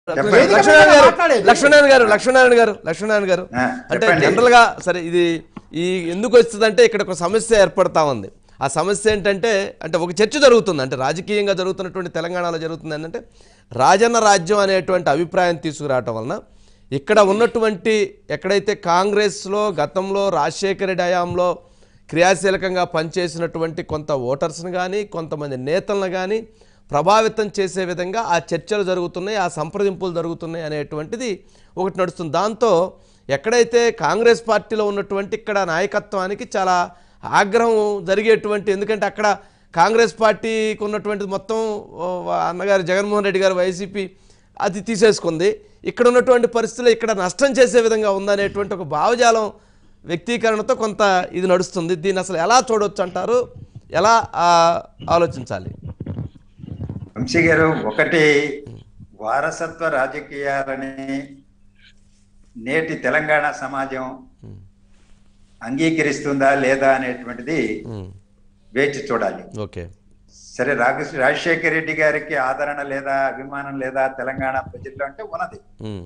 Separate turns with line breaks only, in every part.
చెప్పండి.
లక్ష్మీనారాయణ గారు
మాట్లాడేది.
లక్ష్మీనారాయణ గారు లక్ష్మీనారాయణ గారు లక్ష్మీనారాయణ గారు
ఆ,
అంటే
చెప్పండి.
జనరల్ గా సరే ఇది ఈ ఎందుకు వస్తుందంటే ఇక్కడ ఒక సమస్య ఏర్పడతా ఉంది ఆ సమస్య ఏంటంటే అంటే ఒక చర్చ జరుగుతుంది అంటే రాజకీయంగా జరుగుతున్నటువంటి తెలంగాణలో జరుగుతుంది ఏంటంటే రాజన్న రాజ్యం అనేటువంటి అభిప్రాయం తీసుకురావటం వలన ఇక్కడ ఉన్నటువంటి ఎక్కడైతే కాంగ్రెస్లో గతంలో రాజశేఖర రెడ్డి హయాంలో క్రియాశీలకంగా పనిచేసినటువంటి కొంత ఓటర్స్ని కానీ కొంతమంది నేతలను కానీ ప్రభావితం చేసే విధంగా ఆ చర్చలు జరుగుతున్నాయి ఆ సంప్రదింపులు జరుగుతున్నాయి అనేటువంటిది ఒకటి నడుస్తుంది దాంతో ఎక్కడైతే కాంగ్రెస్ పార్టీలో ఉన్నటువంటి ఇక్కడ నాయకత్వానికి చాలా ఆగ్రహం జరిగేటువంటి ఎందుకంటే అక్కడ కాంగ్రెస్ పార్టీకి ఉన్నటువంటి మొత్తం ఓ, అన్నగారు జగన్మోహన్ రెడ్డి గారు వైసీపీ అది తీసేసుకుంది ఇక్కడ ఉన్నటువంటి పరిస్థితులు ఇక్కడ నష్టం చేసే విధంగా ఉందనేటువంటి ఒక భావజాలం వ్యక్తీకరణతో కొంత ఇది నడుస్తుంది దీన్ని అసలు ఎలా చూడొచ్చు అంటారు ఎలా ఆ, ఆలోచించాలి
వంశీ గారు ఒకటి వారసత్వ రాజకీయాలని నేటి తెలంగాణ సమాజం అంగీకరిస్తుందా లేదా అనేటువంటిది
ఉమ్,
వేచి చూడాలి
ఓకే
సరే రాఘ రాజశేఖర రెడ్డి గారికి ఆదరణ లేదా అభిమానం లేదా తెలంగాణ ప్రజల్లో అంటే ఉన్నది
ఉమ్,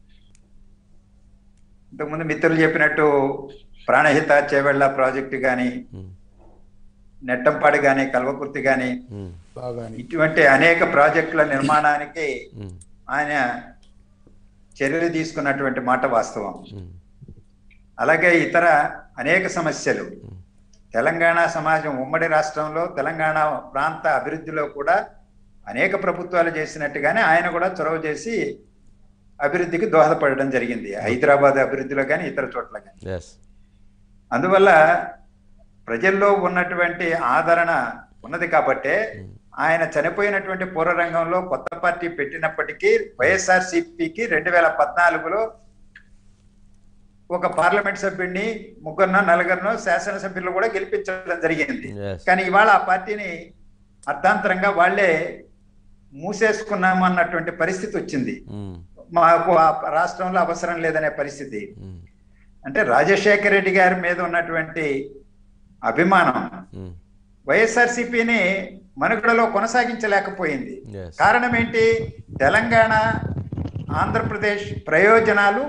ఇంతకుముందు మిత్రులు చెప్పినట్టు ప్రాణహిత చేవెళ్ళ ప్రాజెక్టు కానీ
ఉమ్,
నెట్టంపాడు కానీ కల్వకుర్తి కానీ
ఉమ్,
బాగా
ఇటువంటి అనేక ప్రాజెక్టుల నిర్మాణానికి
ఉమ్,
ఆయన చర్యలు తీసుకున్నటువంటి మాట వాస్తవం
ఉమ్,
అలాగే ఇతర అనేక సమస్యలు తెలంగాణ సమాజం ఉమ్మడి రాష్ట్రంలో తెలంగాణ ప్రాంత అభివృద్ధిలో కూడా అనేక ప్రభుత్వాలు చేసినట్టుగానే ఆయన కూడా చొరవ చేసి అభివృద్ధికి దోహదపడడం జరిగింది హైదరాబాద్ అభివృద్ధిలో కానీ ఇతర చోట్ల కానీ
ఎస్
అందువల్ల ప్రజల్లో ఉన్నటువంటి ఆదరణ ఉన్నది కాబట్టే ఆయన చనిపోయినటువంటి పూర్వరంగంలో కొత్త పార్టీ పెట్టినప్పటికీ వైఎస్ఆర్ సిపికి రెండు వేల పద్నాలుగులో ఒక పార్లమెంట్ సభ్యుడిని ముగ్గురునో నలుగురినో శాసనసభ్యులు కూడా గెలిపించడం జరిగింది
Yes.
కానీ ఇవాళ ఆ పార్టీని అర్థాంతరంగా వాళ్ళే మూసేసుకున్నామన్నటువంటి పరిస్థితి వచ్చింది
ఉమ్,
మాకు ఆ రాష్ట్రంలో అవసరం లేదనే పరిస్థితి
ఉమ్,
అంటే రాజశేఖర రెడ్డి గారి మీద ఉన్నటువంటి అభిమానం
ఉమ్,
వైఎస్ఆర్సీపీని మనుగడలో కొనసాగించలేకపోయింది
Yes.
కారణం ఏంటి తెలంగాణ ఆంధ్రప్రదేశ్ ప్రయోజనాలు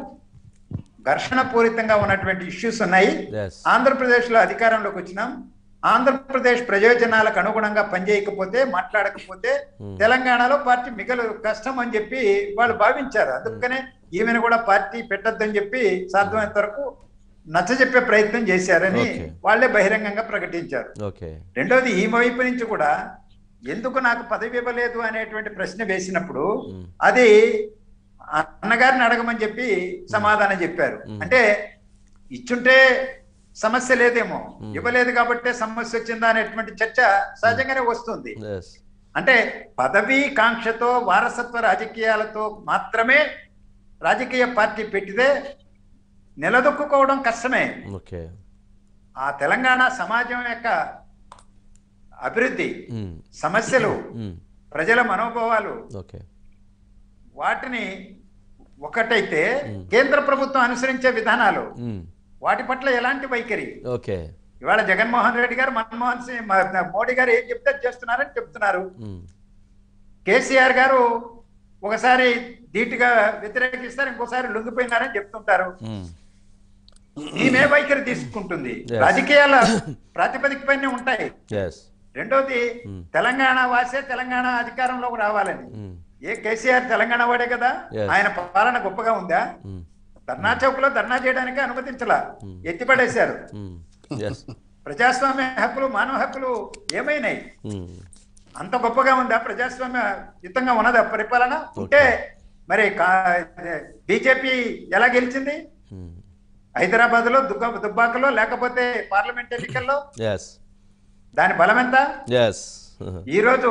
ఘర్షణ పూరితంగా ఉన్నటువంటి ఇష్యూస్ ఉన్నాయి
Yes.
ఆంధ్రప్రదేశ్ లో అధికారంలోకి వచ్చినాం ఆంధ్రప్రదేశ్ ప్రయోజనాలకు అనుగుణంగా పనిచేయకపోతే మాట్లాడకపోతే తెలంగాణలో పార్టీ మిగలు కష్టం అని చెప్పి వాళ్ళు భావించారు అందుకనే ఈమెను కూడా పార్టీ పెట్టొద్దని చెప్పి సాధ్యమైనంత వరకు నచ్చజెప్పే ప్రయత్నం చేశారని
Okay.
వాళ్ళే బహిరంగంగా ప్రకటించారు
ఓకే
రెండోది ఈ వైపు నుంచి కూడా ఎందుకు నాకు పదవి ఇవ్వలేదు అనేటువంటి ప్రశ్న వేసినప్పుడు
Mm.
అది అన్నగారిని అడగమని చెప్పి సమాధానం చెప్పారు
Mm.
అంటే ఇచ్చుంటే సమస్య లేదేమో
Mm.
ఇవ్వలేదు కాబట్టే సమస్య వచ్చిందా అనేటువంటి చర్చ సహజంగానే వస్తుంది
ఎస్
అంటే పదవీ కాంక్షతో వారసత్వ రాజకీయాలతో మాత్రమే రాజకీయ పార్టీ పెట్టితే నిలదొక్కుకోవడం కష్టమే
ఓకే
ఆ తెలంగాణ సమాజం యొక్క అభివృద్ధి
ఉమ్,
సమస్యలు
ఉమ్,
ప్రజల మనోభావాలు
ఓకే
వాటిని ఒకటైతే
Mm.
కేంద్ర ప్రభుత్వం అనుసరించే విధానాలు
ఉమ్,
వాటి పట్ల ఎలాంటి వైఖరి
ఓకే
ఇవాళ జగన్మోహన్ రెడ్డి గారు మన్మోహన్ సింగ్ మ- మోడీ గారు ఏం చెప్తే అది చేస్తున్నారని చెప్తున్నారు
ఉమ్,
కేసీఆర్ గారు ఒకసారి ధీటుగా వ్యతిరేకిస్తారు ఇంకోసారి లొంగిపోయినారని చెప్తుంటారు
ఉమ్,
ఈమె వైఖరి తీసుకుంటుంది
Yes.
రాజకీయాల ప్రాతిపదికపైనే ఉంటాయి
ఎస్
రెండోది
Mm.
తెలంగాణ వాసే తెలంగాణ అధికారంలోకి రావాలని
ఉమ్,
ఏ కేసీఆర్ తెలంగాణ వాడే కదా
Yes.
ఆయన పాలన గొప్పగా ఉందా
ఉమ్,
ధర్నా చౌక్ లో ధర్నా చేయడానికి అనుమతించలా
Mm.
ఎత్తిపడేశారు
ఉమ్, ఎస్
ప్రజాస్వామ్య హక్కులు మానవ హక్కులు ఏమైనాయి
ఉమ్,
అంత గొప్పగా ఉందా ప్రజాస్వామ్య యుతంగా ఉన్నదా పరిపాలన ఉంటే మరి బీజేపీ ఎలా గెలిచింది
ఉమ్,
హైదరాబాద్ లో దుగ్గ దుబ్బాకలో లేకపోతే పార్లమెంట్ ఎన్నికల్లో
ఎస్
దాని బలం ఎంత
ఎస్
ఈ రోజు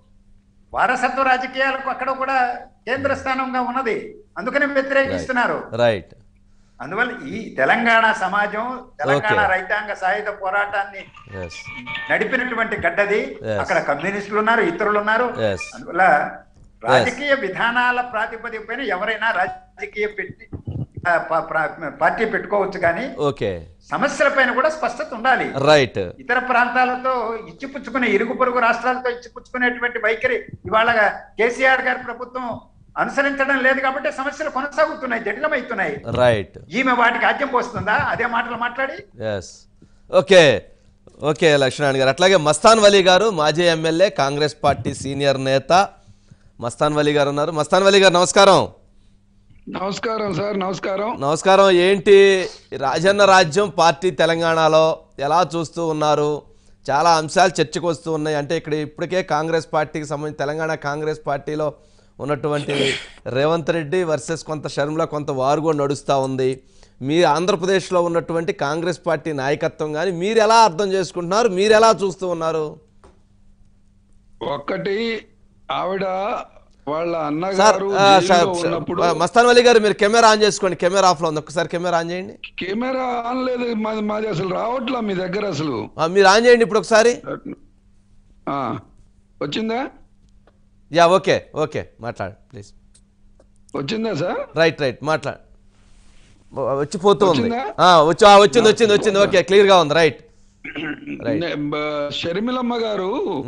వారసత్వ రాజకీయాలకు అక్కడ కూడా కేంద్ర స్థానంగా ఉన్నది అందుకనే వ్యతిరేకిస్తున్నారు
రైట్
అందువల్ల ఈ తెలంగాణ సమాజం తెలంగాణ
Okay.
రైతాంగ సాయుధ పోరాటాన్ని
ఎస్
నడిపినటువంటి గడ్డది
Yes.
అక్కడ కమ్యూనిస్టులు ఉన్నారు ఇతరులు ఉన్నారు
Yes.
అందువల్ల రాజకీయ విధానాల ప్రాతిపదికపైన ఎవరైనా రాజకీయ పెట్టి ఆ, ప- ప్ర- పార్టీ పెట్టుకోవచ్చు కానీ
ఓకే
సమస్యలపైన కూడా స్పష్టత ఉండాలి
రైట్
ఇతర ప్రాంతాలతో ఇచ్చిపుచ్చుకునే ఇరుగు పొరుగు రాష్ట్రాలతో ఇచ్చిపుచ్చుకునేటువంటి వైఖరి ఇవాళ కేసీఆర్ గారి ప్రభుత్వం అనుసరించడం లేదు కాబట్టి సమస్యలు కొనసాగుతున్నాయి జటిలమవుతున్నాయి
రైట్
ఈమె వాటికి ఆద్యం పోస్తుందా అదే మాటలు మాట్లాడి
ఎస్ ఓకే ఓకే లక్ష్మణ్ గారు అట్లాగే మస్తాన్ వలీ గారు మాజీ ఎమ్మెల్యే కాంగ్రెస్ పార్టీ సీనియర్ నేత మస్తాన్ వలీ గారు ఉన్నారు మస్తాన్ వలీ గారు నమస్కారం
నమస్కారం సార్ నమస్కారం
నమస్కారం ఏంటి రాజన్న రాజ్యం పార్టీ తెలంగాణలో ఎలా చూస్తూ ఉన్నారు చాలా అంశాలు చర్చకు వస్తూ ఉన్నాయి అంటే ఇక్కడ ఇప్పటికే కాంగ్రెస్ పార్టీకి సంబంధించి తెలంగాణ కాంగ్రెస్ పార్టీలో ఉన్నటువంటి రేవంత్ రెడ్డి వర్సెస్ కొంత షర్మిల కొంత వారు కూడా నడుస్తూ ఉంది మీ ఆంధ్రప్రదేశ్లో ఉన్నటువంటి కాంగ్రెస్ పార్టీ నాయకత్వం కానీ మీరు ఎలా అర్థం చేసుకుంటున్నారు మీరు ఎలా చూస్తూ ఉన్నారు
ఒక్కటి ఆవిడ వాళ్ళ
సార్
అన్నగారు
ఆ,
జైల్లో
సార్,
ఉన్నప్పుడు
ఆ, మస్తాన్ వలీ గారు మీరు కెమెరా ఆన్ చేసుకోండి కెమెరా ఆఫ్లో ఉంది ఒక్కసారి కెమెరా ఆన్ చేయండి
కెమెరా ఆన్ లేదు మాది మాది అసలు రావట్లా మీ దగ్గర అసలు
ఆ, మీరు ఆన్ చేయండి ఇప్పుడు ఒకసారి
ఆ, వచ్చిందా
యా ఓకే ఓకే మాట్లాడు ప్లీజ్
వచ్చిందా సార్
రైట్ రైట్ మాట్లాడు వచ్చి పోతూ ఉంది
వచ్చిందా?
ఆ, వచ్చి ఆ, వచ్చింది వచ్చింది వచ్చింది ఓకే క్లియర్గా ఉంది రైట్ Right.
నే- బ- షర్మిలమ్మ గారు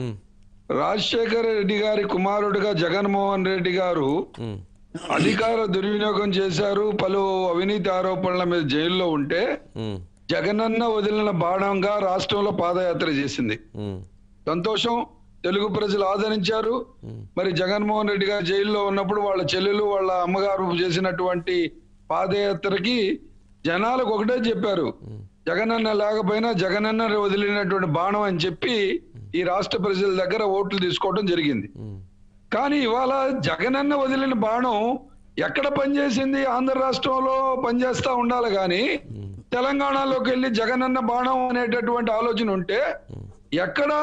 రాజశేఖర రెడ్డి గారి కుమారుడిగా జగన్మోహన్ రెడ్డి గారు
ఉమ్,
అధికార దుర్వినియోగం చేశారు పలు అవినీతి ఆరోపణల మీద జైల్లో ఉంటే
ఉమ్,
జగనన్న వదిలిన బాణంగా రాష్ట్రంలో పాదయాత్ర చేసింది
ఉమ్,
సంతోషం తెలుగు ప్రజలు ఆదరించారు మరి జగన్మోహన్ రెడ్డి గారు జైల్లో ఉన్నప్పుడు వాళ్ళ చెల్లెలు వాళ్ళ అమ్మగారు చేసినటువంటి పాదయాత్రకి జనాలకు ఒకటే చెప్పారు జగనన్న లేకపోయినా జగనన్న వదిలినటువంటి బాణం అని చెప్పి ఈ రాష్ట్ర ప్రజల దగ్గర ఓట్లు తీసుకోవడం జరిగింది
ఉమ్,
కానీ ఇవాళ జగనన్న వదిలిన బాణం ఎక్కడ పనిచేసింది ఆంధ్ర రాష్ట్రంలో పనిచేస్తా ఉండాలి కానీ తెలంగాణలోకి వెళ్ళి జగనన్న బాణం అనేటటువంటి ఆలోచన ఉంటే ఎక్కడ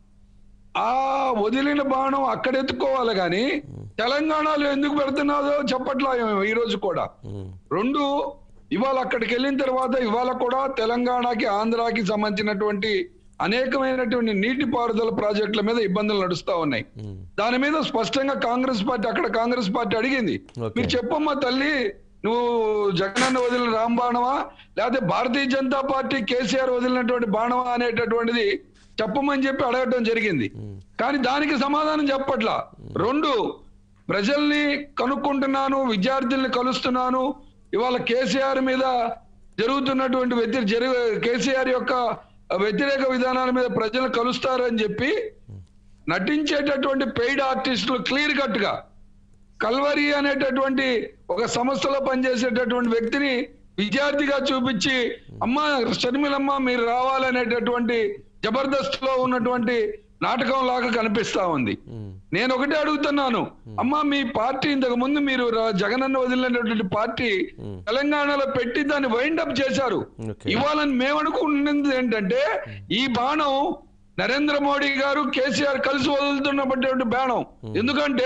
ఆ వదిలిన బాణం అక్కడ ఎత్తుకోవాలి కానీ తెలంగాణలో ఎందుకు పెడుతున్నాదో చెప్పట్లా ఈ రోజు కూడా
ఉమ్,
రెండు ఇవాళ అక్కడికి వెళ్ళిన తర్వాత ఇవాళ కూడా తెలంగాణకి ఆంధ్రాకి సంబంధించినటువంటి అనేకమైనటువంటి నీటిపారుదల ప్రాజెక్టుల మీద ఇబ్బందులు నడుస్తా ఉన్నాయి
ఉమ్,
దాని మీద స్పష్టంగా కాంగ్రెస్ పార్టీ అక్కడ కాంగ్రెస్ పార్టీ అడిగింది
Okay.
మీరు చెప్పమ్మా తల్లి నువ్వు జగనన్న వదిలిన రాంబాణమా లేకపోతే భారతీయ జనతా పార్టీ కేసీఆర్ వదిలినటువంటి బాణమా అనేటటువంటిది చెప్పమని చెప్పి అడగటం జరిగింది కానీ దానికి సమాధానం చెప్పట్లా రెండు ప్రజల్ని కనుక్కుంటున్నాను విద్యార్థుల్ని కలుస్తున్నాను ఇవాళ కేసీఆర్ మీద జరుగుతున్నటువంటి వ్యతి జరుగు కేసీఆర్ యొక్క వ్యతిరేక విధానాల మీద ప్రజలు కలుస్తారని చెప్పి నటించేటటువంటి పెయిడ్ ఆర్టిస్టులు క్లియర్ కట్ గా కల్వరి అనేటటువంటి ఒక సంస్థలో పనిచేసేటటువంటి వ్యక్తిని విద్యార్థిగా చూపించి అమ్మ షర్మిలమ్మ మీరు రావాలనేటటువంటి జబర్దస్త్ లో ఉన్నటువంటి నాటకం లాగా కనిపిస్తా ఉంది
ఉమ్,
నేను ఒకటే అడుగుతున్నాను అమ్మా మీ పార్టీ ఇంతకు ముందు మీరు రా- జగనన్న వదిలినటువంటి పార్టీ తెలంగాణలో పెట్టి దాన్ని వైండ్ అప్ చేశారు
Okay.
ఇవ్వాలని మేము అనుకుంటున్నది ఏంటంటే ఈ బాణం నరేంద్ర మోడీ గారు కేసీఆర్ కలిసి వదులుతున్నటువంటి బాణం ఎందుకంటే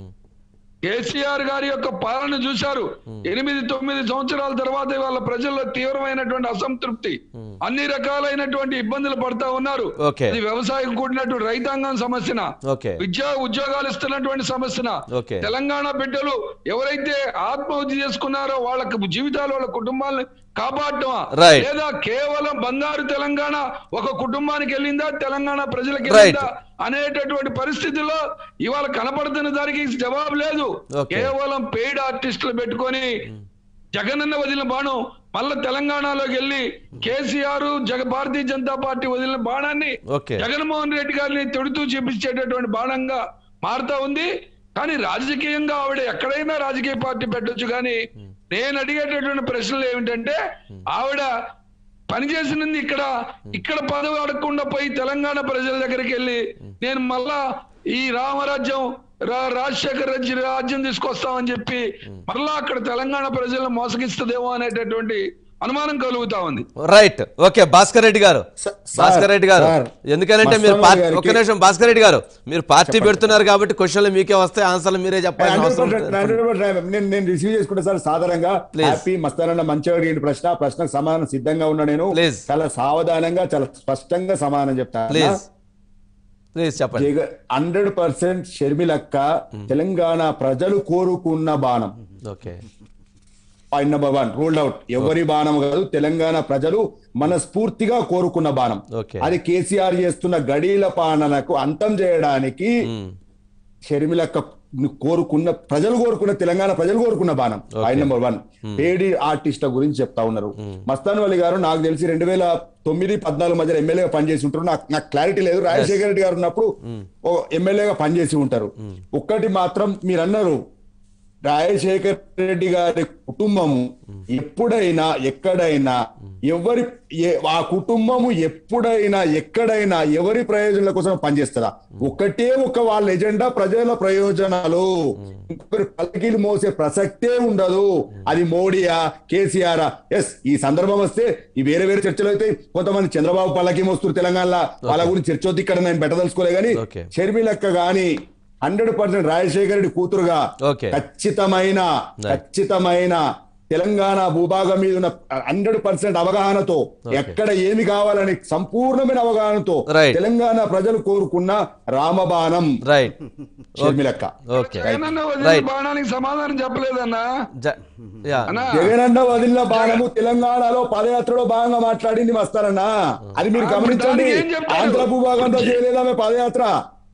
కేసీఆర్ గారి యొక్క పాలన చూశారు ఎనిమిది తొమ్మిది సంవత్సరాల తర్వాత ఇవాళ ప్రజల్లో తీవ్రమైనటువంటి అసంతృప్తి అన్ని రకాలైనటువంటి ఇబ్బందులు పడతా ఉన్నారు
Okay.
ఇది వ్యవసాయం కూడినటువంటి రైతాంగం సమస్యన
ఓకే
విద్యా ఉద్యోగాలు ఇస్తున్నటువంటి సమస్యన
Okay.
తెలంగాణ బిడ్డలు ఎవరైతే ఆత్మహత్య చేసుకున్నారో వాళ్ళకి జీవితాలు వాళ్ళ కుటుంబాలను కాపాడటమా
Right.
లేదా కేవలం బంగారు తెలంగాణ ఒక కుటుంబానికి వెళ్ళిందా తెలంగాణ ప్రజలకు
Right.
వెళ్ళిందా అనేటటువంటి పరిస్థితుల్లో ఇవాళ కనపడుతున్న దానికి జవాబు లేదు
Okay.
కేవలం పెయిడ్ ఆర్టిస్టులు పెట్టుకొని జగనన్న వదిలిన బాణం మళ్ళా తెలంగాణలోకి వెళ్ళి కేసీఆర్ జగ భారతీయ జనతా పార్టీ వదిలిన బాణాన్ని
ఓకే
జగన్మోహన్ రెడ్డి గారిని తిడుతూ చూపించేటటువంటి బాణంగా మారుతా ఉంది కానీ రాజకీయంగా ఆవిడ ఎక్కడైనా రాజకీయ పార్టీ పెట్టొచ్చు కానీ నేను అడిగేటటువంటి ప్రశ్నలు ఏమిటంటే ఆవిడ పనిచేసినది ఇక్కడ ఇక్కడ పదవి అడగకుండా పోయి తెలంగాణ ప్రజల దగ్గరికి వెళ్ళి నేను మళ్ళా ఈ రామరాజ్యం రా- రాజశేఖర రెడ్డి రాజ్యం తీసుకొస్తామని చెప్పి మళ్ళా అక్కడ తెలంగాణ ప్రజలను మోసగిస్తుందేమో అనేటటువంటి అనుమానం కలుగుతా ఉంది
రైట్ ఓకే భాస్కర్ రెడ్డి గారు
స-
భాస్కర్ రెడ్డి గారు
సార్,
ఎందుకనంటే మీరు
మస్తాన్
పార్టీ
గారికి-
ఒక్క నిమిషం భాస్కర్ రెడ్డి గారు మీరు పార్టీ పెడుతున్నారు కాబట్టి క్వశ్చన్లు మీకే వస్తాయి ఆన్సర్లు మీరే చెప్పాల్సిన
హండ్రెడ్
అవసరం
పర్సెంట్,
లేదు.
హండ్రెడ్ పర్సెంట్ నేను నేను రిసీవ్ చేసుకుంటా సార్ సాధారణంగా
Please.
హ్యాపీ మస్తానన్న మంచిగా అడిగిన ప్రశ్న ఆ ప్రశ్నకు సమాధానం సిద్ధంగా ఉన్నా నేను
Please.
చాలా సావధానంగా చాలా స్పష్టంగా సమాధానం చెప్తాను
ప్లీజ్ ప్లీజ్ చెప్పండి
హండ్రెడ్ పర్సెంట్ షర్మిలక్క తెలంగాణ ప్రజలు కోరుకున్న బాణం
okay
point number one ruled out ఎవరి బాణం కాదు తెలంగాణ ప్రజలు మనస్ఫూర్తిగా కోరుకున్న బాణం
ఓకే
అది కేసీఆర్ చేస్తున్న గడీల పాలనకు అంతం చేయడానికి
మ్మ్.
షర్మిలక్క కోరుకున్న ప్రజలు కోరుకున్న తెలంగాణ ప్రజలు కోరుకున్న బాణం పాయింట్ నెంబర్ వన్ పేడి ఆర్టిస్ట్ల గురించి చెప్తా ఉన్నారు మస్తాన్ వలి గారు నాకు తెలిసి రెండు వేల తొమ్మిది పద్నాలుగు మధ్య ఎమ్మెల్యేగా పనిచేసి ఉంటారు నాకు నాకు క్లారిటీ లేదు రాజశేఖర రెడ్డి గారు ఉన్నప్పుడు ఓ ఎమ్మెల్యేగా పనిచేసి ఉంటారు ఒక్కటి మాత్రం మీరు అన్నారు రాజశేఖర్ రెడ్డి గారి కుటుంబము ఎప్పుడైనా ఎక్కడైనా ఎవరి ఏ- ఆ కుటుంబము ఎప్పుడైనా ఎక్కడైనా ఎవరి ప్రయోజనాల కోసం పనిచేస్తారా ఒకటే ఒక వాళ్ళ ఎజెండా ప్రజల ప్రయోజనాలు ఇంకొకరి పలకీలు మోసే ప్రసక్తే ఉండదు అది మోడీయా కేసీఆర్ ఎస్ ఈ సందర్భం వస్తే ఈ వేరే వేరే చర్చలు అయితే కొంతమంది చంద్రబాబు పల్లకి మోస్తున్నారు తెలంగాణలో వాళ్ళ గురించి చర్చ వద్దు ఇక్కడ నేను పెట్టదలుచుకోలే కానీ
Okay.
షర్మిలక్క గాని హండ్రెడ్ పర్సెంట్ రాజశేఖర రెడ్డి కూతురుగా
Okay.
ఖచ్చితమైన ఖచ్చితమైన తెలంగాణ భూభాగం మీద ఉన్న హండ్రెడ్ పర్సెంట్ అవగాహనతో ఎక్కడ ఏమి కావాలని సంపూర్ణమైన అవగాహనతో
Right.
తెలంగాణ ప్రజలు కోరుకున్న రామబాణం
రైట్
షర్మిలక్క
ఓకే
జగనన్న వదిలిన
రైట్
బాణానికి సమాధానం చెప్పలేదన్నా
జ- యా
అన్నా
జగనన్న వదిలిన బాణము తెలంగాణలో పదయాత్రలో భాగంగా మాట్లాడింది మస్తారన్న అది మీరు
ఆ,
గమనించండి
దానికి ఏం చెప్తారు?
ఆంధ్ర భూభాగంతో చేయలేదా ఆమె పదయాత్ర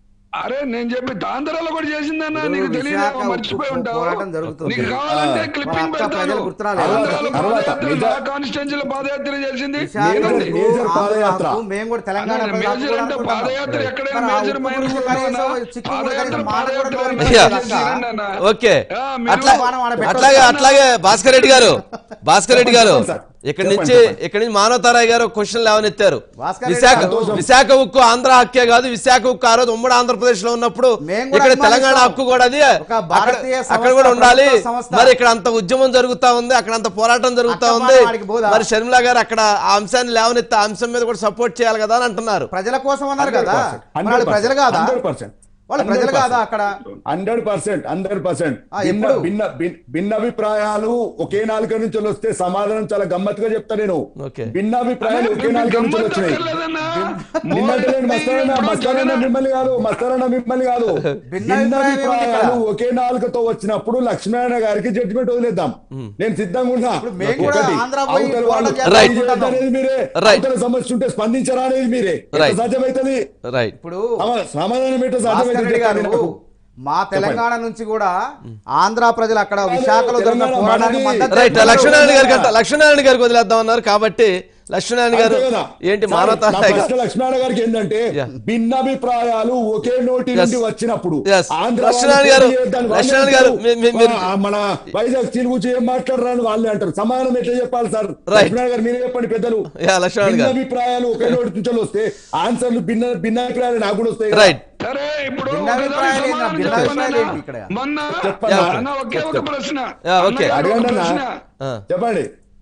అరే నేను చెప్పి ఆంధ్రాలో కూడా చేసిందన్నా
ఇప్పుడు
నీకు తెలియదు
విశాఖ
మర్చిపోయి
ఉక్కు
ఉంటావు
పోరాటం జరుగుతుంది.
నీకు కావాలంటే
ఆ.
క్లిప్పింగ్
మన అక్క
పెడతాను
ప్రజలు గుర్తురాలేదు.
ఆంధ్రాలో
తర్వాత,
పాదయాత్ర
నిజ-
నా కాన్స్టిట్యున్సీలో పాదయాత్ర చేసింది
విశాఖ
ఏనండి?
ఉక్కు,
మేజర్
ఆంధ్ర
పాదయాత్ర.
హక్కు, మేము కూడా తెలంగాణ
అదే
ప్రజలు
మేజర్ అంటే
అనుకుంటున్నాం.
పాదయాత్ర ఎక్కడైనా
మరి ఆ
మేజర్
ఉక్కు
మైనర్
గురించి
కూడా
కనీసం
ఉన్నా?
చిక్కు కూడా
పాదయాత్ర
కనీసం మాట్లాడడం
పాదయాత్ర
లేదు.
యా.
చేసింది అన్న.
ఓకే
ఆ, మీరు
అట్లా
బాణం ఆడ పెట్టొద్దు.
అట్లాగే అట్లాగే భాస్కర్ రెడ్డి గారు భాస్కర్ రెడ్డి గారు
చెప్పండి సార్.
ఇక్కడి
చెప్పండి,
నుంచి
చెప్పండి.
ఇక్కడి నుంచి మానవతారాయ్ గారు క్వశ్చన్ లేవనెత్తారు
భాస్కర్ రెడ్డి
విశాఖ
గారు.
విశాఖ ఉక్కు ఆంధ్ర హక్కే కాదు విశాఖ ఉక్కు ఆ రోజు ఉమ్మడి ఆంధ్రప్రదేశ్ లో ఉన్నప్పుడు
మేము కూడా
ఇక్కడ తెలంగాణ
అభిమానిస్తాం.
హక్కు కూడా అది
ఒక
అక్కడ
భారతీయ
అక్కడ
సంస్థ,
కూడా ఉండాలి
ప్రభుత్వ సంస్థ.
మరి ఇక్కడ అంత ఉద్యమం జరుగుతా ఉంది అక్కడ అంత పోరాటం జరుగుతా
అక్క
ఉంది
మాట వాడికి బోధ.
మరి షర్మిల గారు అక్కడ ఆ అంశాన్ని లేవనెత్తే ఆ అంశం మీద కూడా సపోర్ట్ చేయాలి కదా అని అంటున్నారు
ప్రజల కోసం అన్నారు కదా
100%,
మరి వాళ్ళు ప్రజలు కాదా
హండ్రెడ్ పర్సెంట్
వాళ్ళు ప్రజలు కాదా అక్కడ
హండ్రెడ్ పర్సెంట్ హండ్రెడ్ పర్సెంట్
ఆ,
భిన్న
ఎప్పుడు?
భిన్న భిన్- భిన్నాభిప్రాయాలు ఒకే నాలుక నుంచి వస్తే సమాధానం చాలా గమ్మత్తుగా చెప్తా నేను
ఓకే.
భిన్నాభిప్రాయాలు ఒకే నాలుక నుంచి
గమ్మత్తు
వచ్చినాయి
అక్కర్లేదన్నా.
నిన్నటి నేను మస్తారన్న
ఇప్పుడు
మస్తారన్న
జగన్
మిమ్మల్ని కాదు మస్తారన్న మిమ్మల్ని కాదు
భిన్నాభిప్రాయం ఏముంది ఇక్కడ?
భిన్నాభిప్రాయాలు ఒకే నాలుకతో వచ్చినప్పుడు లక్ష్మీనారాయణ గారికి జడ్జిమెంట్ వదిలేద్దాం నేను సిద్ధంగా ఉన్నా
ఇప్పుడు మేము కూడా
ఒకటి,
ఆంధ్ర పోయి
అవతల
పోరాటం
వాళ్ళు
చేద్దాం
Right.
చేయొద్దు అనేది మీరే
Right.
అవతల సమస్య ఉంటే స్పందించరా అనేది మీరే ఎంత
Right.
సాధ్యమవుతుంది
రైట్
ఇప్పుడు
సమ- సమాధానం ఏంటో
భాస్కర్ రెడ్డి
సాధ్యమైతే
గారు
చెప్పండి నాకు.
మా తెలంగాణ నుంచి కూడా ఆంధ్ర ప్రజలు అక్కడ విశాఖలో జరిగిన
తెలంగాణ
పోరాటానికి
మనది.
మద్దతు
రైట్
తెలుపుతున్నారు.
లక్ష్మీనారాయణ గారికి అంట లక్ష్మీనారాయణ గారికి వదిలేద్దాం అన్నారు కాబట్టి లక్ష్మీనారాయణ గారు
అంతే కదా.
ఏంటి
సార్,
మానవతా
నా ప్రశ్న లక్ష్మీనారాయణ గారికి ఏంటంటే
Yeah.
భిన్నాభిప్రాయాలు ఒకే నోటి
Yes.
నుండి వచ్చినప్పుడు
Yes.
ఆంధ్ర
లక్ష్మీనారాయణ
వాళ్ళు
గారు,
పోటీ చేయొద్దని వాళ్ళే
లక్ష్మీనారాయణ గారు,
అంటారు.
మీ- మీ- మీరు-
ఆ, మన వైజాగ్ స్టీల్ గురించి ఏం మాట్లాడరాని వాళ్ళే అంటారు సమాధానం ఎట్లా చెప్పాలి సార్
Right.
లక్ష్మీనారాయణ గారు మీరే చెప్పండి పెద్దలు
Yeah, లక్ష్మీనారాయణ గారు.
భిన్నాభిప్రాయాలు ఒకే నోటి నుంచి వస్తే ఆన్సర్లు భిన్న భిన్నాభిప్రాయాలు నాకు కూడా వస్తాయి కదా.
రైట్
సరే ఇప్పుడు
భిన్నాభిప్రాయాలు
ఒకదానికి
ఏంటి?
సమాధానం
భిన్నాభిప్రాయాలు
చెప్పనా?
ఏంటి ఇక్కడ?
మొన్న
చెప్పన్నా.
అన్న ఒకే ఒక ప్రశ్న
యా, ఓకే.
అన్నగారు ఒక
అడగండి అన్న.
ప్రశ్న
ఆ.
చెప్పండి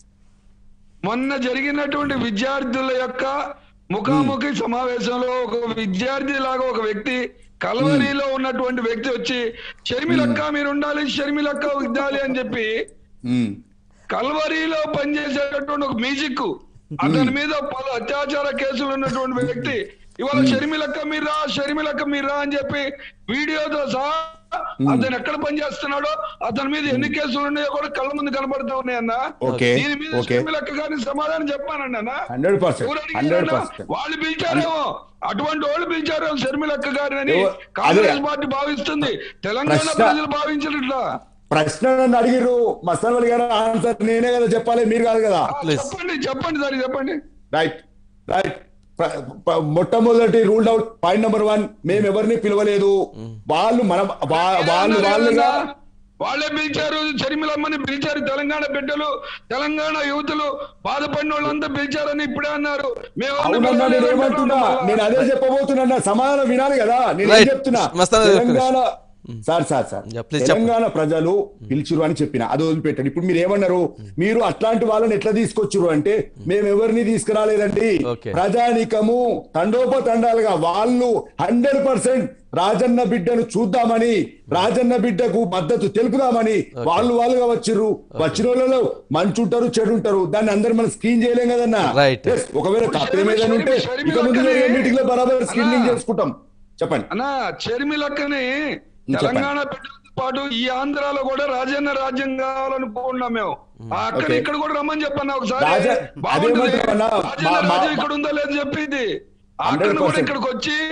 మొన్న జరిగినటువంటి విద్యార్థుల యొక్క ముఖాముఖి సమావేశంలో ఒక విద్యార్థి లాగా ఒక వ్యక్తి కల్వరిలో ఉన్నటువంటి వ్యక్తి వచ్చి షర్మిలక్క మీరు ఉండాలి షర్మిలక్క ఉండాలి అని చెప్పి
ఉమ్.
కల్వరిలో పనిచేసేటటువంటి ఒక మ్యూజిక్ అతని మీద పలు అత్యాచార కేసులు ఉన్నటువంటి వ్యక్తి ఇవాళ షర్మిలక్క మీరా షర్మిలక్క మీరా అని చెప్పి వీడియోతో సహా అతను ఎక్కడ పనిచేస్తున్నాడో అతని మీద ఎన్ని కేసులు ఉన్నాయో కూడా కళ్ళ ముందు కనబడతా ఉన్నాయన్న
ఓకే,
దీని మీద
ఓకే.
షర్మిలక్క గారిని సమాధానం చెప్పానండి అన్న
100%,
ఎవరు అడిగారన్నా?
100%.
వాళ్ళు పిలిచారేమో అటువంటి వాళ్ళు పిలిచారు షర్మిలక్క గారిని అని
ఎవ-
కాంగ్రెస్
అదే.
పార్టీ భావిస్తుంది తెలంగాణ
ప్రశ్న-
ప్రజలు భావించినట్లా
ప్రశ్న నన్ను అడిగిర్రు మస్తాన్ వలి గారు ఆన్సర్ నేనే కదా చెప్పాలి మీరు కాదు కదా
ఆ,
Please.
చెప్పండి చెప్పండి సార్ చెప్పండి
రైట్ రైట్ ప- ప- మొట్టమొదటి ruled out point number one మేము ఎవరిని పిలవలేదు వాళ్ళు మన వా- వాళ్ళు వాళ్ళుగా
వాళ్ళే పిలిచారు షర్మిలమ్మని పిలిచారు తెలంగాణ బిడ్డలు తెలంగాణ యువతులు బాధపడిన వాళ్ళంతా పిలిచారని ఇప్పుడే అన్నారు మేము ఎవరిని
అవునన్నా నేను
పిలవలేదు
ఏమంటున్నా
అంటున్నాం
నేను అదే చెప్పబోతున్నా సమాధానం వినాలి కదా నేను ఏం
Right.
చెప్తున్నా
మస్తాన్ గారు,
Telangana sir sir sir
Yeah, please
Telangana ప్రజలు పిలిచిరు అని చెప్పిన అది వదిలిపెట్టండి ఇప్పుడు మీరు ఏమన్నారు మీరు అట్లాంటి వాళ్ళని ఎట్లా తీసుకొచ్చారు అంటే మేము ఎవరిని తీసుకురాలేదండి
Okay.
ప్రజానికము తండోపతండాలుగా వాళ్ళు హండ్రెడ్ పర్సెంట్ రాజన్న బిడ్డను చూద్దామని రాజన్న బిడ్డకు మద్దతు తెలుపుదామని వాళ్ళు వాళ్ళుగా వచ్చిర్రు వచ్చిన వాళ్ళలో మంచి ఉంటారు చెడు ఉంటారు దాన్ని అందరు మనం స్క్రీన్ చేయలేం కదన్నా
Right.
Yes, ఒకవేళ తప్పేం ఏదైనా ఉంటే
షర్మి-
ఇక ముందు
షర్మిలక్కనే-
మీటింగ్ లో బరాబర్ స్క్రీనింగ్
అన్నా.
చేసుకుంటాం చెప్పండి
అన్నా షర్మిలక్కని
చెప్పండి.
తెలంగాణ బిడ్డలతో పాటు ఈ ఆంధ్రాలో కూడా రాజన్న రాజ్యం కావాలనుకుంటున్నాం మేము ఆ అక్కడ
Okay.
ఇక్కడ కూడా రమ్మని చెప్పన్నా ఒకసారి
రాజ-
బాగుంటుంది.
అదేమంటారు అన్నా?
రాజన్న
మా- మా-
రాజ్యం ఇక్కడ ఉందో లేదో చెప్పింది అక్కడ కూడా
100%.
ఇక్కడికి వచ్చి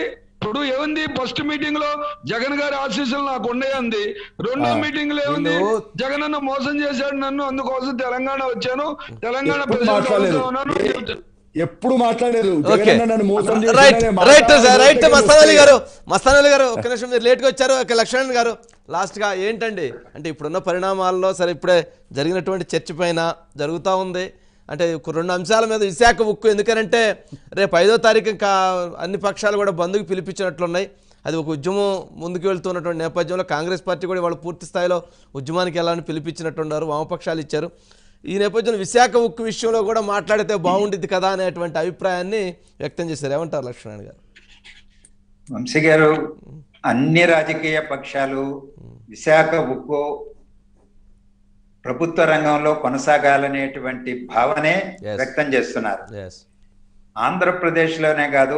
ఇప్పుడు ఏముంది ఫస్ట్ మీటింగ్ లో జగన్ గారి ఆశీస్సులు నాకు ఉన్నాయంది రెండో మీటింగ్ లో ఏముంది
వీళ్ళు-
జగన్ అన్న మోసం చేశాడు నన్ను అందుకోసం తెలంగాణ వచ్చాను తెలంగాణ
ఎప్పుడు
ప్రజలకు
మాట్లాడలేదు.
అవుతా ఉన్నాను అని చెప్తాను.
ఎప్పుడు మాట్లాడలేదు
ఓకే
జగన్ అన్న నన్ను మోసం చేశాడనే
రైట్
మాట
రైట్ సార్ రైట్
నోటికి
మస్తాన్ అలీ
వస్తాయి.
గారు మస్తాన్ అలీ గారు ఒక నిమిషం మీరు లేట్గా వచ్చారు ఒక లక్ష్మణ్ గారు లాస్ట్గా ఏంటండి అంటే ఇప్పుడున్న పరిణామాల్లో సరే ఇప్పుడే జరిగినటువంటి చర్చ పైన జరుగుతూ ఉంది అంటే ఒక రెండు అంశాల మీద విశాఖ ఉక్కు ఎందుకనంటే రేపు ఐదో తారీఖు ఇంకా అన్ని పక్షాలు కూడా బంధుకు పిలిపించినట్లున్నాయి అది ఒక ఉద్యమం ముందుకు వెళ్తున్నటువంటి నేపథ్యంలో కాంగ్రెస్ పార్టీ కూడా వాళ్ళు పూర్తి స్థాయిలో ఉద్యమానికి వెళ్ళాలని పిలిపించినట్టున్నారు వామపక్షాలు ఇచ్చారు ఈ నేపథ్యంలో విశాఖ ఉక్కు విషయంలో కూడా మాట్లాడితే బాగుండిద్ది కదా అనేటువంటి అభిప్రాయాన్ని వ్యక్తం చేశారు ఏమంటారు లక్ష్మణ్ గారు
వంశీ గారు అన్ని రాజకీయ పక్షాలు విశాఖ ఉక్కు ప్రభుత్వ రంగంలో కొనసాగాలనేటువంటి భావనే
Yes.
వ్యక్తం చేస్తున్నారు
ఎస్
ఆంధ్రప్రదేశ్లోనే కాదు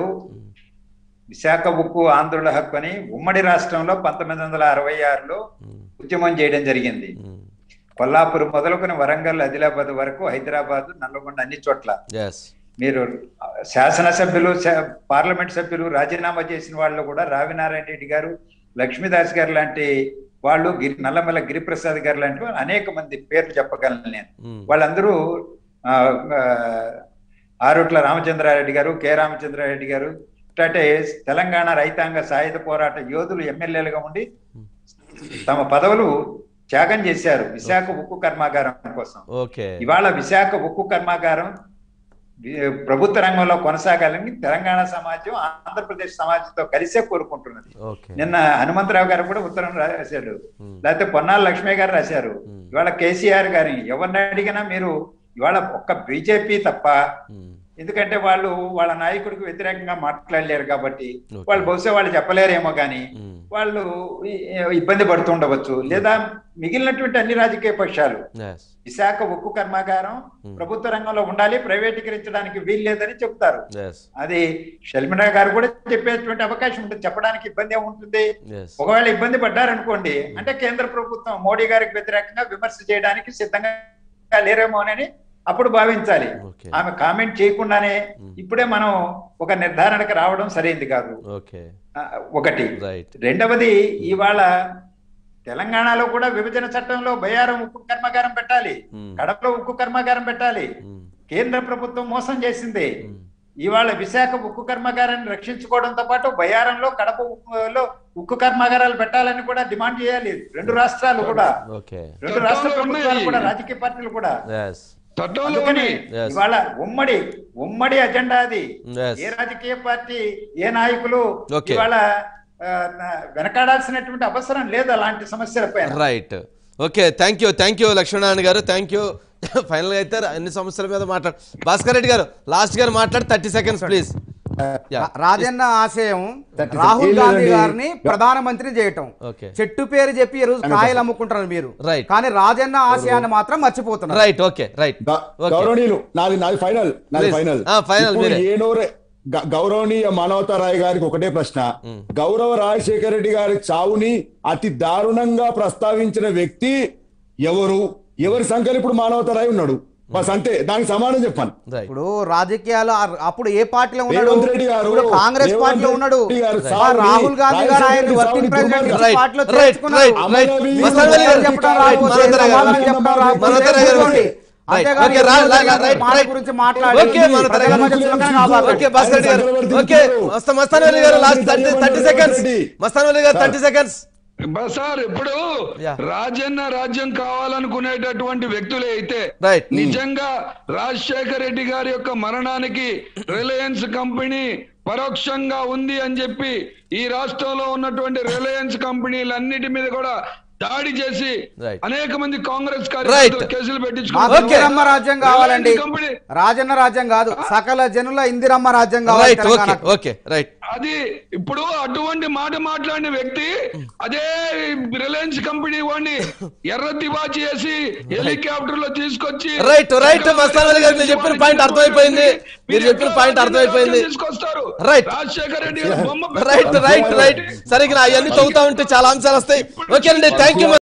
విశాఖ ఉక్కు ఆంధ్రుల హక్కు అని ఉమ్మడి రాష్ట్రంలో పంతొమ్మిది వందల అరవై ఆరులో ఉద్యమం చేయడం జరిగింది కొల్లాపూర్ మొదలుకొని వరంగల్ ఆదిలాబాద్ వరకు హైదరాబాద్ నల్లగొండ అన్ని చోట్ల
ఎస్
మీరు శాసనసభ్యులు శా- పార్లమెంట్ సభ్యులు రాజీనామా చేసిన వాళ్ళు కూడా రావినారాయణ రెడ్డి గారు లక్ష్మీదాస్ గారు లాంటి వాళ్ళు గిరి నల్లమల్ల గిరిప్రసాద్ గారు లాంటి వాళ్ళు అనేక మంది పేర్లు చెప్పగలను నేను వాళ్ళందరూ ఆ, ఆ, ఆరుట్ల రామచంద్రారెడ్డి గారు కె రామచంద్రారెడ్డి గారు ఇట్లాంటి తెలంగాణ రైతాంగ సాయుధ పోరాట యోధులు ఎమ్మెల్యేలుగా ఉండి తమ పదవులు త్యాగం చేశారు విశాఖ ఉక్కు కర్మాగారం కోసం
ఓకే
ఇవాళ విశాఖ ఉక్కు కర్మాగారం వి- ప్రభుత్వ రంగంలో కొనసాగాలని తెలంగాణ సమాజం ఆంధ్రప్రదేశ్ సమాజంతో కలిసే కోరుకుంటున్నది
ఓకే
నిన్న హనుమంతరావు గారు కూడా ఉత్తరం రాశాడు లేకపోతే పొన్నాల లక్ష్మి గారు రాశారు ఇవాళ కేసీఆర్ గారిని ఎవరిని అడిగినా మీరు ఇవాళ ఒక్క బీజేపీ తప్ప ఎందుకంటే వాళ్ళు వాళ్ళ నాయకుడికి వ్యతిరేకంగా మాట్లాడలేరు కాబట్టి
Okay.
వాళ్ళు బహుశా వాళ్ళు చెప్పలేరేమో కానీ
Mm.
వాళ్ళు ఇ- ఇబ్బంది పడుతుండవచ్చు లేదా మిగిలినటువంటి అన్ని రాజకీయ పక్షాలు
ఎస్
విశాఖ ఉక్కు కర్మాగారం ప్రభుత్వ రంగంలో ఉండాలి ప్రైవేటీకరించడానికి వీల్లేదని చెప్తారు
ఎస్
అది షల్మినా గారు కూడా చెప్పేటువంటి అవకాశం ఉంటుంది చెప్పడానికి ఇబ్బంది ఏముంటుంది
ఎస్
ఒకవేళ ఇబ్బంది పడ్డారనుకోండి అంటే కేంద్ర ప్రభుత్వం మోడీ గారికి వ్యతిరేకంగా విమర్శ చేయడానికి సిద్ధంగా లేరేమోనని అప్పుడు భావించాలి
ఓకే
ఆమె కామెంట్ చేయకుండానే ఇప్పుడే మనం ఒక నిర్ధారణకు రావడం సరైంది కాదు
ఓకే
ఆ, ఒకటి
రైట్
రెండవది ఇవాళ తెలంగాణలో కూడా విభజన చట్టంలో బయారం ఉక్కు కర్మాగారం పెట్టాలి
Hmm.
కడపలో ఉక్కు కర్మాగారం పెట్టాలి కేంద్ర ప్రభుత్వం మోసం చేసింది ఇవాళ విశాఖ ఉక్కు కర్మాగారాన్ని రక్షించుకోవడంతో పాటు బయారంలో కడప ఉక్కులో ఉక్కు కర్మాగారాలు పెట్టాలని కూడా డిమాండ్ చేయాలి రెండు రాష్ట్రాలు కూడా
ఓకే
రెండు రాష్ట్ర
చట్టంలో
ప్రభుత్వాలు
ఉన్నాయి.
కూడా రాజకీయ పార్టీలు కూడా
ఎస్
చట్టంలో
అందుకని
ఉంది.
Yes.
ఇవాళ ఉమ్మడి ఉమ్మడి అజెండా అది
Yes.
ఏ రాజకీయ పార్టీ ఏ నాయకులు
Okay.
ఇవాళ ఆ, నా- వెనకాడాల్సినటువంటి అవసరం లేదు అలాంటి సమస్యలపై
right okay thank you thank you Lakshmanarayana గారు థ్యాంక్ యూ ఫైనల్గా అయితే అన్ని సమస్యల మీద మాట్లాడు భాస్కర్ రెడ్డి గారు లాస్ట్ గారు మాట్లాడి థర్టీ సెకండ్స్ ప్లీజ్
రా- రాజన్న ఆశయం
Thirty
రాహుల్
seconds.
గాంధీ
ఏం లేదండి.
గారిని ప్రధానమంత్రి చేయటం
ఓకే
చెట్టు పేరు చెప్పి ఈ రోజు కాయలు అమ్ముకుంటారు మీరు
Right.
కానీ రాజన్న ఆశయాన్ని మాత్రం మర్చిపోతున్నారు
రైట్ ఓకే రైట్
గ-
ఓకే
గౌరవనీయులు నాది నాది ఫైనల్ నాది
Please.
ఫైనల్
ఆ, final
ఇప్పుడు
మీరే.
ఏనోరే గ- గౌరవనీయ మానవతా రాయ్ గారికి ఒకటే ప్రశ్న గౌరవ రాజశేఖర రెడ్డి గారి చావుని అతి దారుణంగా ప్రస్తావించిన వ్యక్తి ఎవరు ఎవరి సంఖ్యలో ఇప్పుడు మానవతా రాయ్ ఉన్నాడు బస్ అంతే దానికి సమానం చెప్పాను
రైట్
ఇప్పుడు రాజకీయాలు ఆ- అప్పుడు ఏ పార్టీలో ఉన్నాడు
రేవంత్ రెడ్డి గారు,
ఇప్పుడు కాంగ్రెస్
రేవంత్
పార్టీలో
రెడ్డి
ఉన్నాడు
గారు
మా
సావుని,
రాహుల్ గాంధీ గారు ఆయన
రాజశేఖర
వర్కింగ్
రెడ్డి
ప్రెసిడెంట్
సావుని
ఇచ్చి పార్టీలో
రైట్ రైట్
చేర్చుకున్నారు.
రైట్
అమరవీరుడు
మస్తాన్ అలీ గారు
చెప్పడం
రైట్
రాకపోతే
మనోతర గారు
సమాధానం చెప్పడం రాకపోతే
మనోతర గారు
కూర్చోండి.
రైట్
అంతేగాని
ఓకే రా- రా- రా- రైట్
మాట
రైట్
గురించి మాట్లాడి
ఓకే మనోతర
ప్రజల
గారు
మధ్య చులకన కాబాకండి.
ఓకే భాస్కర్ రెడ్డి గారు ఓకే మస్త మస్తాన్ అలీ గారు last thirty thirty seconds Mastan Ali గారు థర్టీ సెకండ్స్
బస్ సార్ ఇప్పుడు
Yeah.
రాజన్న రాజ్యం కావాలనుకునేటటువంటి వ్యక్తులే అయితే
Right.
నిజంగా రాజశేఖర రెడ్డి గారి యొక్క మరణానికి రిలయన్స్ కంపెనీ పరోక్షంగా ఉంది అని చెప్పి ఈ రాష్ట్రంలో ఉన్నటువంటి రిలయన్స్ కంపెనీలన్నిటి మీద కూడా దాడి చేసి
Right.
అనేక మంది కాంగ్రెస్ కార్యకర్తలు
Right.
కేసులు
మాకు
పెట్టించుకున్నారు
ఇందిరమ్మ రాజ్యం కావాలండి
రిలయన్స్ కంపెనీ
రాజన్న రాజ్యం కాదు సకల జనుల ఇందిరమ్మ రాజ్యం కావాలి
రైట్ ఓకే
తెలంగాణకు.
ఓకే రైట్
అది ఇప్పుడు అటువంటి మాట మాట్లాడిన వ్యక్తి అదే రిలయన్స్ కంపెనీ వాడిని ఎర్ర తివాచి చేసి హెలికాప్టర్ లో తీసుకొచ్చి
రైట్ రైట్ మస్తాన్ అలీ గారు మీరు చెప్పిన పాయింట్ అర్థమైపోయింది మీరు చెప్పిన పాయింట్ అర్థమైపోయింది
తీసుకొస్తారు
Right.
రాజశేఖర రెడ్డి గారి బొమ్మ
రైట్ రైట్ రైట్ సరిగ్గా అవన్నీ చదువుతా ఉంటే చాలా అంశాలు వస్తాయి ఓకే అండి థ్యాంక్ యూ